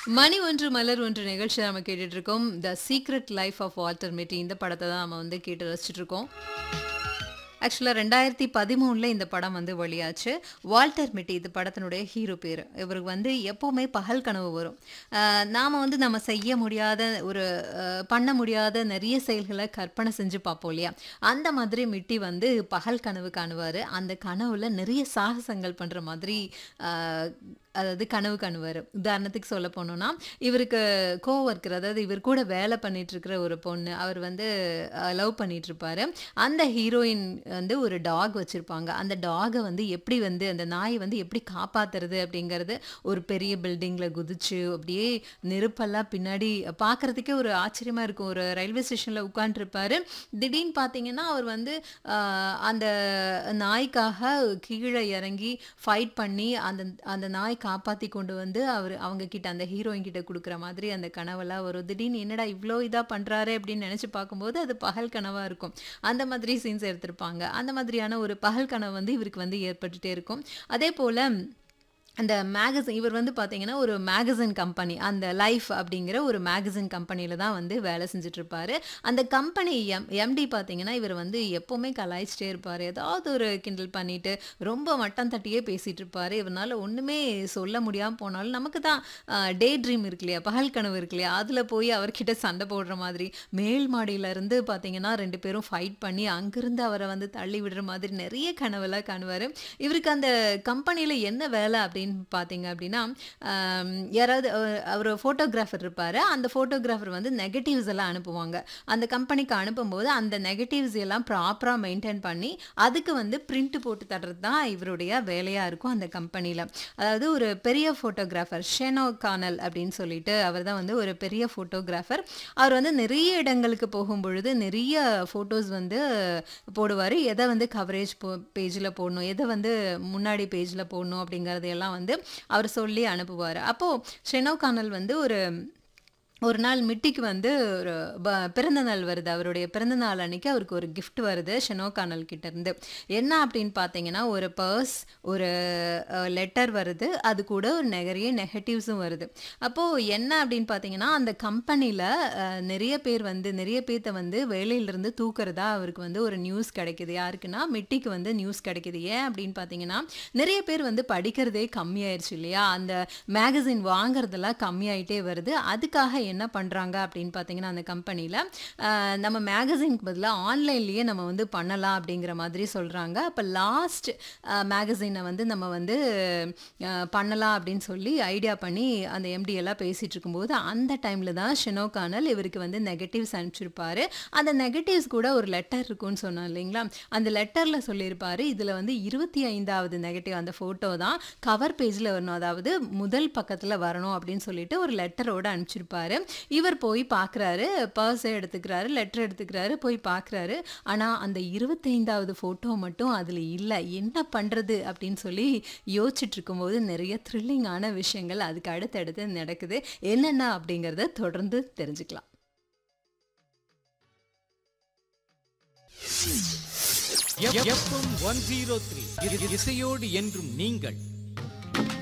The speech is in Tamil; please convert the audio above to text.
மணி ஒன்று மலர் ஒன்று நிகழ்ச்சி நம்ம கேட்டுட்டு இருக்கோம் the secret life of Walter Mitty இந்த படத்தை தான் நம்ம வந்து கேட்டு ரசிச்சுட்டு இருக்கோம் ஆக்சுவலாக ரெண்டாயிரத்தி பதிமூணில் இந்த படம் வந்து வெளியாச்சு வால்டர் மிட்டி இது படத்தினுடைய ஹீரோ பேர் இவருக்கு வந்து எப்போவுமே பகல் கனவு வரும் நாம் வந்து நம்ம செய்ய முடியாத ஒரு அஹ், பண்ண முடியாத நிறைய செயல்களை கற்பனை செஞ்சு பார்ப்போம் இல்லையா அந்த மாதிரி மிட்டி வந்து பகல் கனவு காணுவார் அந்த கனவுல நிறைய சாகசங்கள் பண்ணுற மாதிரி அஹ், அதாவது கனவு காணுவார் உதாரணத்துக்கு சொல்ல போனோம்னா இவருக்கு கோவர்க்கர் அதாவது இவர் கூட வேலை பண்ணிட்டு இருக்கிற ஒரு பொண்ணு அவர் வந்து லவ் பண்ணிட்டு இருப்பாரு அந்த ஹீரோயின் வந்து ஒரு டாக் வச்சிருப்பாங்க அந்த டாகை வந்து எப்படி வந்து அந்த நாயை வந்து எப்படி காப்பாத்துறது அப்படிங்கிறது ஒரு பெரிய பில்டிங்ல குதிச்சு அப்படியே நெருப்பெல்லாம் பின்னாடி பார்க்கறதுக்கே ஒரு ஆச்சரியமா இருக்கும் ஒரு ரயில்வே ஸ்டேஷன்ல உட்காந்துருப்பாரு திடீர்னு பார்த்தீங்கன்னா அவர் வந்து ஆஹ், அந்த நாய்க்காக கீழே இறங்கி ஃபைட் பண்ணி அந்த அந்த நாய் காப்பாற்றி கொண்டு வந்து அவர் அவங்க கிட்ட அந்த ஹீரோயின் கிட்ட கொடுக்குற மாதிரி அந்த கனவெல்லாம் வரும் திடீர்னு என்னடா இவ்வளோ இதாக பண்ணுறாரு அப்படின்னு நினச்சி பார்க்கும்போது அது பகல் கனவாக இருக்கும் அந்த மாதிரி சீன்ஸ் எடுத்திருப்பாங்க அந்த மாதிரியான ஒரு பகல் கனவு வந்து இவருக்கு வந்து ஏற்பட்டுட்டே இருக்கும் அதே போல் அந்த மேகசின் இவர் வந்து பார்த்தீங்கன்னா ஒரு மேகசின் கம்பெனி அந்த லைஃப் அப்படிங்கிற ஒரு மேகசின் கம்பெனியில் தான் வந்து வேலை செஞ்சுட்டு இருப்பாரு அந்த கம்பெனி எம் எம்டி பார்த்தீங்கன்னா இவர் வந்து எப்போவுமே கலாய்ச்சிட்டே இருப்பார் ஏதாவது ஒரு கிண்டல் பண்ணிட்டு ரொம்ப மட்டம் தட்டியே பேசிகிட்டு இருப்பார் இவரால் ஒன்றுமே சொல்ல முடியாமல் போனாலும் நமக்கு தான் டே ட்ரீம் இருக்கு இல்லையா பகல் கனவு இருக்கு இல்லையா அதில் போய் அவர்கிட்ட சண்டை போடுற மாதிரி மேல் மாடியில இருந்து பார்த்தீங்கன்னா ரெண்டு பேரும் ஃபைட் பண்ணி அங்கிருந்து அவரை வந்து தள்ளி விடுற மாதிரி நிறைய கனவெல்லாம் காணுவார் இவருக்கு அந்த கம்பெனியில் என்ன வேலை அப்படின்னு பார்த்தீங்க அப்படின்னா ஆம், யாராவது அவர் ஃபோட்டோகிராஃபர் இருப்பார் அந்த ஃபோட்டோகிராஃபர் வந்து நெகட்டிவ்ஸ் எல்லாம் அனுப்புவாங்க அந்த கம்பெனிக்கு அனுப்பும்போது அந்த நெகட்டிவ்ஸ் எல்லாம் ப்ராப்பராக மெயின்டைன் பண்ணி அதுக்கு வந்து பிரிண்ட் போட்டு தர்றது தான் இவருடைய வேலையாக இருக்கும் அந்த கம்பெனியில் அதாவது ஒரு பெரிய ஃபோட்டோகிராஃபர் ஷெனோ கானல் அப்படின்னு சொல்லிட்டு அவர் தான் வந்து ஒரு பெரிய ஃபோட்டோகிராஃபர் அவர் வந்து நிறைய இடங்களுக்கு போகும் பொழுது நிறைய ஃபோட்டோஸ் வந்து போடுவார் எதை வந்து கவரேஜ் போ பேஜில் போடணும் எதை வந்து முன்னாடி பேஜில் போடணும் அப்படிங்கிறதையெல்லாம் வந்து அவர் சொல்லி அனுப்புவார் அப்போது ஷெனோ கானல் வந்து ஒரு ஒரு நாள் மிட்டிக்கு வந்து ஒரு ப- பிறந்த நாள் வருது அவருடைய பிறந்த நாள் அன்னைக்கு அவருக்கு ஒரு gift வருது ஷெனோ கானல் கிட்ட இருந்து என்ன அப்படின்னு பார்த்தீங்கன்னா ஒரு பர்ஸ் ஒரு லெட்டர் வருது அது கூட ஒரு நிறைய நெகட்டிவ்ஸும் வருது அப்போது என்ன அப்படின்னு பார்த்தீங்கன்னா அந்த கம்பெனியில் நிறைய பேர் வந்து நிறைய பேர்த்த வந்து வேலையிலிருந்து தூக்குறதா அவருக்கு வந்து ஒரு நியூஸ் கிடைக்குது யாருக்குன்னா மிட்டிக்கு வந்து நியூஸ் கிடைக்குது ஏன் அப்படின்னு பார்த்தீங்கன்னா நிறைய பேர் வந்து படிக்கிறதே கம்மியாயிருச்சு இல்லையா அந்த மேகசின் வாங்குறதெல்லாம் கம்மியாயிட்டே வருது அதுக்காக என்ன பண்ணுறாங்க அப்படின்னு பார்த்தீங்கன்னா அந்த கம்பெனியில் நம்ம மேகசின்க்கு பதிலாக ஆன்லைன்லேயே நம்ம வந்து பண்ணலாம் அப்படிங்கிற மாதிரி சொல்கிறாங்க அப்போ லாஸ்ட் மேகசினை வந்து நம்ம வந்து அஹ், பண்ணலாம் அப்படின்னு சொல்லி ஐடியா பண்ணி அந்த எம்டி எல்லாம் பேசிகிட்டு இருக்கும்போது அந்த டைமில் தான் ஷினோ கானல் இவருக்கு வந்து நெகட்டிவ்ஸ் அனுப்பிச்சிருப்பாரு அந்த நெகட்டிவ்ஸ் கூட ஒரு லெட்டர் இருக்குன்னு சொன்னோம் இல்லைங்களா அந்த லெட்டரில் சொல்லியிருப்பாரு இதில் வந்து இருபத்தி ஐந்தாவது நெகட்டிவ் அந்த ஃபோட்டோ தான் கவர் பேஜில் வரணும் அதாவது முதல் பக்கத்தில் வரணும் அப்படின்னு சொல்லிட்டு ஒரு லெட்டரோட அனுப்பிச்சிருப்பாரு இவர் போய் பார்க்குறாரு பர்ஸை எடுத்துக்கிறாரு லெட்டர் எடுத்துக்கிறாரு போய் பார்க்குறாரு ஆனால் அந்த இருபத்தைந்தாவது ஃபோட்டோ மட்டும் அதில் இல்லை என்ன பண்ணுறது அப்படின்னு சொல்லி யோசிச்சுட்டு இருக்கும்போது நிறைய த்ரில்லிங்கான விஷயங்கள் அதுக்கு அடுத்தடுத்து நடக்குது என்னென்ன அப்படிங்கிறத தொடர்ந்து தெரிஞ்சுக்கலாம் எஃப்எம் ஒன் ஜீரோ த்ரீ இசையோடு என்றும் நீங்கள்